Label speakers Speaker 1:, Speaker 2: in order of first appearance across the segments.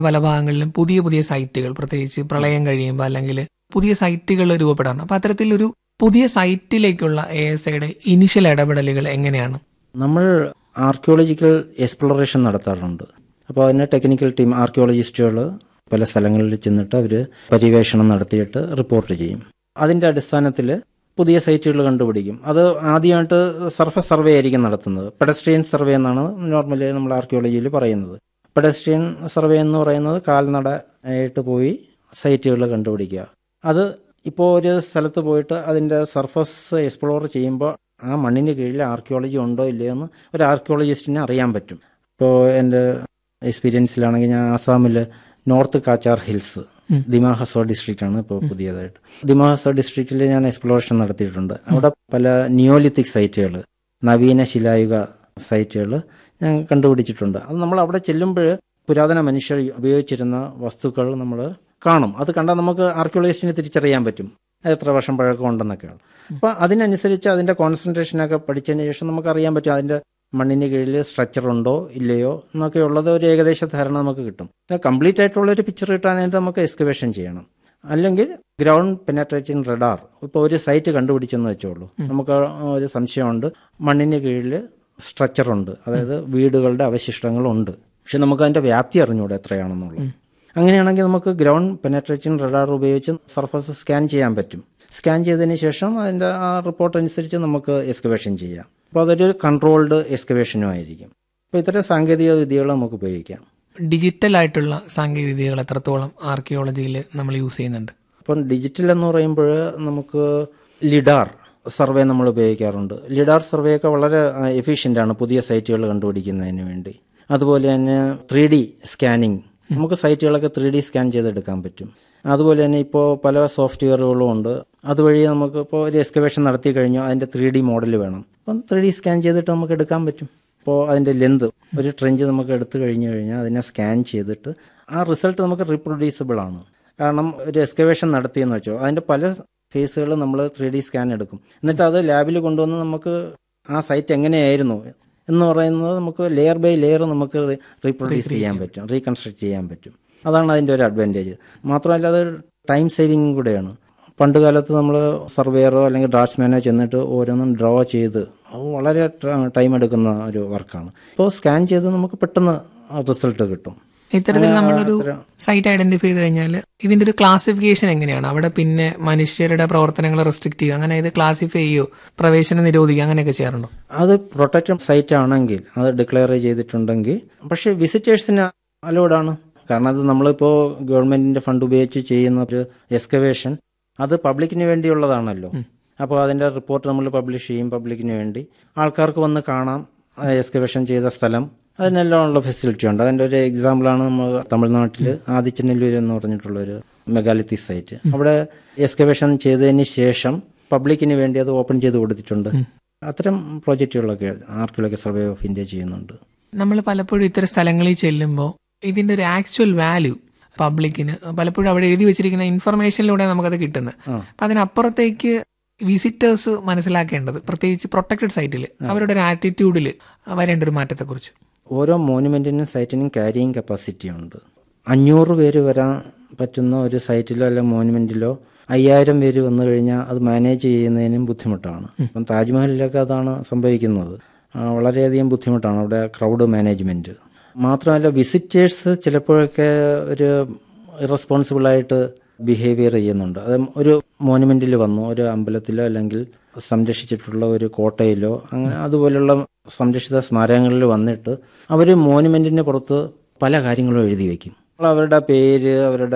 Speaker 1: പല ഭാഗങ്ങളിലും പുതിയ പുതിയ സൈറ്റുകൾ പ്രത്യേകിച്ച് പ്രളയം കഴിയുമ്പോൾ അല്ലെങ്കിൽ പുതിയ സൈറ്റുകൾ രൂപപ്പെടാറുണ്ട് അപ്പൊ അത്തരത്തിലൊരു പുതിയ സൈറ്റിലേക്കുള്ള എ എസ് ഐയുടെ ഇനിഷ്യൽ ഇടപെടലുകൾ എങ്ങനെയാണ്
Speaker 2: നമ്മൾ ആർക്കിയോളജിക്കൽ എക്സ്പ്ലോറേഷൻ നടത്താറുണ്ട് അപ്പോൾ അതിന് ടെക്നിക്കൽ ടീം ആർക്കിയോളജിസ്റ്റുകൾ പല സ്ഥലങ്ങളിൽ ചെന്നിട്ട് അവർ പര്യവേഷണം നടത്തിയിട്ട് റിപ്പോർട്ട് ചെയ്യും അതിൻ്റെ അടിസ്ഥാനത്തിൽ പുതിയ സൈറ്റുകൾ കണ്ടുപിടിക്കും അത് ആദ്യമായിട്ട് സർഫസ് സർവേ ആയിരിക്കും നടത്തുന്നത് പെഡസ്ട്രിയൻ സർവേ എന്നാണ് നോർമലി നമ്മൾ ആർക്കിയോളജിയിൽ പറയുന്നത് പെഡസ്ട്രിയൻ സർവേ എന്ന് പറയുന്നത് കാൽനട ആയിട്ട് പോയി സൈറ്റുകൾ കണ്ടുപിടിക്കുക അത് ഇപ്പോൾ ഒരു സ്ഥലത്ത് പോയിട്ട് അതിൻ്റെ സർഫസ് എക്സ്പ്ലോർ ചെയ്യുമ്പോൾ ആ മണ്ണിന് കീഴിൽ ആർക്കിയോളജി ഉണ്ടോ ഇല്ലയോ എന്ന് ഒരു ആർക്കിയോളജിസ്റ്റിനെ അറിയാൻ പറ്റും ഇപ്പോൾ എൻ്റെ എക്സ്പീരിയൻസിലാണെങ്കിൽ ഞാൻ ആസാമിൽ North Cachar Hills Dima Hasao district ആണ് ഇപ്പോൾ പുതിയതായിട്ട് ദിമാ ഹസോ ഡിസ്ട്രിക്റ്റിൽ ഞാൻ എക്സ്പ്ലോറേഷൻ നടത്തിയിട്ടുണ്ട് അവിടെ പല നിയോലിത്തിക് സൈറ്റുകൾ നവീന ശിലായുഗ സൈറ്റുകൾ ഞാൻ കണ്ടുപിടിച്ചിട്ടുണ്ട് അത് നമ്മൾ അവിടെ ചെല്ലുമ്പോൾ പുരാതന മനുഷ്യർ ഉപയോഗിച്ചിരുന്ന വസ്തുക്കൾ നമ്മൾ കാണും അത് കണ്ടാൽ നമുക്ക് ആർക്കിയോളജിസ്റ്റിനെ തിരിച്ചറിയാൻ പറ്റും അത് എത്ര വർഷം പഴക്കം ഉണ്ടെന്നൊക്കെയാണ് അപ്പോൾ അതിനനുസരിച്ച് അതിൻ്റെ കോൺസെൻട്രേഷനൊക്കെ പഠിച്ചതിന് ശേഷം നമുക്ക് അറിയാൻ പറ്റും അതിൻ്റെ മണ്ണിന് കീഴിൽ സ്ട്രക്ചർ ഉണ്ടോ ഇല്ലയോ എന്നൊക്കെ ഉള്ളത് ഒരു ഏകദേശ ധാരണ നമുക്ക് കിട്ടും കംപ്ലീറ്റ് ആയിട്ടുള്ള ഒരു പിക്ചർ കിട്ടാനായിട്ട് നമുക്ക് എക്സ്കവേഷൻ ചെയ്യണം അല്ലെങ്കിൽ ഗ്രൗണ്ട് പെനട്രേറ്റിംഗ് റഡാർ ഇപ്പോൾ ഒരു സൈറ്റ് കണ്ടുപിടിച്ചെന്ന് വെച്ചോളൂ നമുക്ക് ഒരു സംശയമുണ്ട് മണ്ണിന് കീഴിൽ സ്ട്രക്ചർ ഉണ്ട് അതായത് വീടുകളുടെ അവശിഷ്ടങ്ങളുണ്ട് പക്ഷെ നമുക്ക് അതിന്റെ വ്യാപ്തി അറിഞ്ഞൂടെ എത്രയാണെന്നുള്ളത് അങ്ങനെയാണെങ്കിൽ നമുക്ക് ഗ്രൗണ്ട് പെനട്രേറ്റിംഗ് റഡാർ ഉപയോഗിച്ച് സർഫസ് സ്കാൻ ചെയ്യാൻ പറ്റും സ്കാൻ ചെയ്തതിന് ശേഷം അതിന്റെ ആ റിപ്പോർട്ട് അനുസരിച്ച് നമുക്ക് എക്സ്കവേഷൻ ചെയ്യാം അപ്പോൾ അതൊരു കൺട്രോൾഡ് എക്സ്കവേഷനും ആയിരിക്കും അപ്പോൾ ഇത്തരം സാങ്കേതിക വിദ്യകൾ നമുക്ക് ഉപയോഗിക്കാം
Speaker 1: ഡിജിറ്റൽ ആയിട്ടുള്ള സാങ്കേതിക വിദ്യകൾ എത്രത്തോളം ആർക്കിയോളജിയിൽ നമ്മൾ യൂസ് ചെയ്യുന്നുണ്ട്
Speaker 2: ഇപ്പം ഡിജിറ്റൽ എന്ന് പറയുമ്പോൾ നമുക്ക് ലിഡാർ സർവേ നമ്മൾ ഉപയോഗിക്കാറുണ്ട് ലിഡാർ സർവേ ഒക്കെ വളരെ എഫിഷ്യൻ്റ് ആണ് പുതിയ സൈറ്റുകൾ കണ്ടുപിടിക്കുന്നതിന് വേണ്ടി അതുപോലെ തന്നെ ത്രീ ഡി സ്കാനിങ് നമുക്ക് സൈറ്റുകളൊക്കെ ത്രീ ഡി സ്കാൻ ചെയ്തെടുക്കാൻ പറ്റും അതുപോലെ തന്നെ ഇപ്പോൾ പല സോഫ്റ്റ്വെയറുകളും ഉണ്ട് അതുവഴി നമുക്ക് ഇപ്പോൾ ഒരു എക്സ്കവേഷൻ നടത്തി കഴിഞ്ഞാൽ അതിൻ്റെ ത്രീ ഡി മോഡൽ വേണം അപ്പം ത്രീ ഡി സ്കാൻ ചെയ്തിട്ട് നമുക്ക് എടുക്കാൻ പറ്റും ഇപ്പോൾ അതിൻ്റെ ലെന്ത് ഒരു ട്രെഞ്ച് നമുക്ക് എടുത്തു കഴിഞ്ഞു കഴിഞ്ഞാൽ അതിനെ സ്കാൻ ചെയ്തിട്ട് ആ റിസൾട്ട് നമുക്ക് റീപ്രൊഡ്യൂസിബിൾ ആണ് കാരണം ഒരു എക്സ്കവേഷൻ നടത്തിയെന്ന് വെച്ചോ അതിൻ്റെ പല ഫേസുകൾ നമ്മൾ ത്രീ ഡി സ്കാൻ എടുക്കും എന്നിട്ട് അത് ലാബിൽ കൊണ്ടുവന്ന് നമുക്ക് ആ സൈറ്റ് എങ്ങനെയായിരുന്നു എന്ന് പറയുന്നത് നമുക്ക് ലെയർ ബൈ ലെയർ നമുക്ക് റീപ്രൊഡ്യൂസ് ചെയ്യാൻ പറ്റും റീകൺസ്ട്രക്ട് ചെയ്യാൻ പറ്റും അതാണ് അതിൻ്റെ ഒരു അഡ്വാൻറ്റേജ് മാത്രമല്ല അത് ടൈം സേവിങ്ങും കൂടെയാണ് പണ്ട് കാലത്ത് നമ്മൾ സർവേയറോ അല്ലെങ്കിൽ ഡ്രാഫ്റ്റ്സ്മാനോ ചെന്നിട്ട് ഓരോന്നും ഡ്രോ ചെയ്ത് അത് വളരെ ടൈം എടുക്കുന്ന ഒരു വർക്കാണ് ഇപ്പോൾ സ്കാൻ ചെയ്ത് നമുക്ക് പെട്ടെന്ന് റിസൾട്ട് കിട്ടും
Speaker 1: ഇത്തരത്തിൽ നമ്മളൊരു സൈറ്റ് ഐഡന്റിഫൈ ചെയ്ത് കഴിഞ്ഞാൽ ഇതിന്റെ ഒരു ക്ലാസിഫിക്കേഷൻ എങ്ങനെയാണ് അവിടെ പിന്നെ മനുഷ്യരുടെ പ്രവർത്തനങ്ങളെ റെസ്ട്രിക്ട് ചെയ്യുക അങ്ങനെ ഇത് ക്ലാസിഫൈ ചെയ്യോ പ്രവേശനം നിരോധിക്കുക അങ്ങനെയൊക്കെ ചെയ്യാറുണ്ടോ
Speaker 2: അത് പ്രൊട്ടക്റ്റഡ് സൈറ്റ് ആണെങ്കിൽ അത് ഡിക്ലെയർ ചെയ്തിട്ടുണ്ടെങ്കിൽ പക്ഷേ വിസിറ്റേഴ്സിന് അലോഡാണ് കാരണം അത് നമ്മളിപ്പോൾ ഗവൺമെന്റിന്റെ ഫണ്ട് ഉപയോഗിച്ച് ചെയ്യുന്ന ഒരു എക്സ്കവേഷൻ അത് പബ്ലിക്കിന് വേണ്ടിയുള്ളതാണല്ലോ അപ്പോൾ അതിന്റെ റിപ്പോർട്ട് നമ്മൾ പബ്ലിഷ് ചെയ്യും പബ്ലിക്കിന് വേണ്ടി ആൾക്കാർക്ക് വന്ന് കാണാം എക്സ്കവേഷൻ ചെയ്ത സ്ഥലം അതിനെല്ലാം ഉള്ള ഫെസിലിറ്റി ഉണ്ട് അതിന്റെ ഒരു എക്സാമ്പിളാണ് നമ്മൾ തമിഴ്നാട്ടിൽ ആദിച്ചനെല്ലൂർ എന്ന് പറഞ്ഞിട്ടുള്ള ഒരു മെഗാലിത്തി സൈറ്റ് അവിടെ എക്സ്കവേഷൻ ചെയ്തതിന് ശേഷം പബ്ലിക്കിന് വേണ്ടി അത് ഓപ്പൺ ചെയ്ത് കൊടുത്തിട്ടുണ്ട് അത്തരം പ്രോജക്റ്റുകളൊക്കെ ആർക്കിയോളജി സർവേ ഓഫ് ഇന്ത്യ ചെയ്യുന്നുണ്ട്
Speaker 1: നമ്മൾ പലപ്പോഴും ഇത്തരം സ്ഥലങ്ങളിൽ ചെല്ലുമ്പോൾ ഇതിന്റെ ഒരു ആക്ച്വൽ വാല്യൂ പബ്ലിക്കിന് പലപ്പോഴും അവിടെ എഴുതി വെച്ചിരിക്കുന്ന ഇൻഫർമേഷനിലൂടെ നമുക്കത് കിട്ടുന്നത് അപ്പൊ അതിനപ്പുറത്തേക്ക് വിസിറ്റേഴ്സ് മനസ്സിലാക്കേണ്ടത് പ്രത്യേകിച്ച് പ്രൊട്ടക്റ്റഡ് സൈറ്റിൽ അവരുടെ ഒരു ആറ്റിറ്റ്യൂഡിൽ വരേണ്ട ഒരു മാറ്റത്തെക്കുറിച്ച്
Speaker 2: ഓരോ മോനുമെന്റിനും സൈറ്റിനും ക്യാരിയിങ് കപ്പാസിറ്റി ഉണ്ട് അഞ്ഞൂറ് പേര് വരാൻ പറ്റുന്ന ഒരു സൈറ്റിലോ അല്ല മോനുമെന്റിലോ അയ്യായിരം പേര് വന്നു കഴിഞ്ഞാൽ അത് മാനേജ് ചെയ്യുന്നതിനും ബുദ്ധിമുട്ടാണ് ഇപ്പം താജ്മഹലിലൊക്കെ അതാണ് സംഭവിക്കുന്നത് വളരെയധികം ബുദ്ധിമുട്ടാണ് അവിടെ ക്രൗഡ് മാനേജ്മെന്റ് മാത്രമല്ല വിസിറ്റേഴ്സ് ചിലപ്പോഴൊക്കെ ഒരു ഇറസ്പോൺസിബിളായിട്ട് ബിഹേവിയർ ചെയ്യുന്നുണ്ട് അത് ഒരു മോനുമെന്റിൽ വന്നു ഒരു അമ്പലത്തിലോ അല്ലെങ്കിൽ സംരക്ഷിച്ചിട്ടുള്ള ഒരു കോട്ടയിലോ അങ്ങനെ അതുപോലുള്ള സംരക്ഷിത സ്മാരകങ്ങളിൽ വന്നിട്ട് അവർ മോനുമെന്റിന് പുറത്ത് പല കാര്യങ്ങളും എഴുതി വെക്കും അവരുടെ പേര് അവരുടെ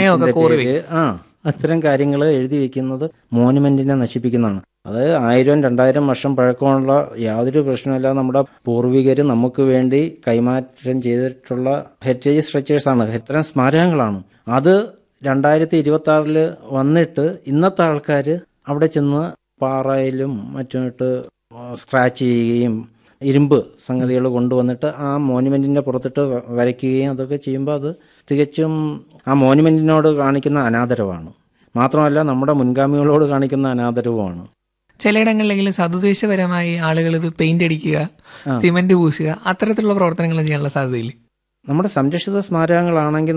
Speaker 2: പേര് ആ അത്തരം കാര്യങ്ങൾ എഴുതി വെക്കുന്നത് മോനുമെന്റിനെ നശിപ്പിക്കുന്നതാണ് അതായത് ആയിരം രണ്ടായിരം വർഷം പഴക്കമുള്ള യാതൊരു പ്രശ്നമില്ലാതെ നമ്മുടെ പൂർവികർ നമുക്ക് വേണ്ടി കൈമാറ്റം ചെയ്തിട്ടുള്ള ഹെറിറ്റേജ് സ്ട്രക്ചേഴ്സാണ് ഇത്തരം സ്മാരകങ്ങളാണ് അത് രണ്ടായിരത്തി ഇരുപത്തി ആറില് വന്നിട്ട് ഇന്നത്തെ ആൾക്കാർ അവിടെ ചെന്ന് പാറയിലും മറ്റുമിട്ട് സ്ക്രാച്ച് ചെയ്യുകയും ഇരുമ്പ് സംഗതികൾ കൊണ്ടുവന്നിട്ട് ആ മോനുമെന്റിന്റെ പുറത്തിട്ട് വരയ്ക്കുകയും അതൊക്കെ ചെയ്യുമ്പോൾ അത് തികച്ചും ആ മോനുമെന്റിനോട് കാണിക്കുന്ന അനാദരവാണ് മാത്രമല്ല നമ്മുടെ മുൻഗാമികളോട് കാണിക്കുന്ന അനാദരവുമാണ്
Speaker 1: ചിലയിടങ്ങളിലെങ്കിലും സതുദ്ദേശപരമായി ആളുകൾ ഇത് പെയിന്റ് അടിക്കുക സിമെന്റ് പൂശുക അത്തരത്തിലുള്ള പ്രവർത്തനങ്ങൾ ചെയ്യാനുള്ള സാധ്യതയില്ല
Speaker 2: നമ്മുടെ സംരക്ഷിത സ്മാരകങ്ങളാണെങ്കിൽ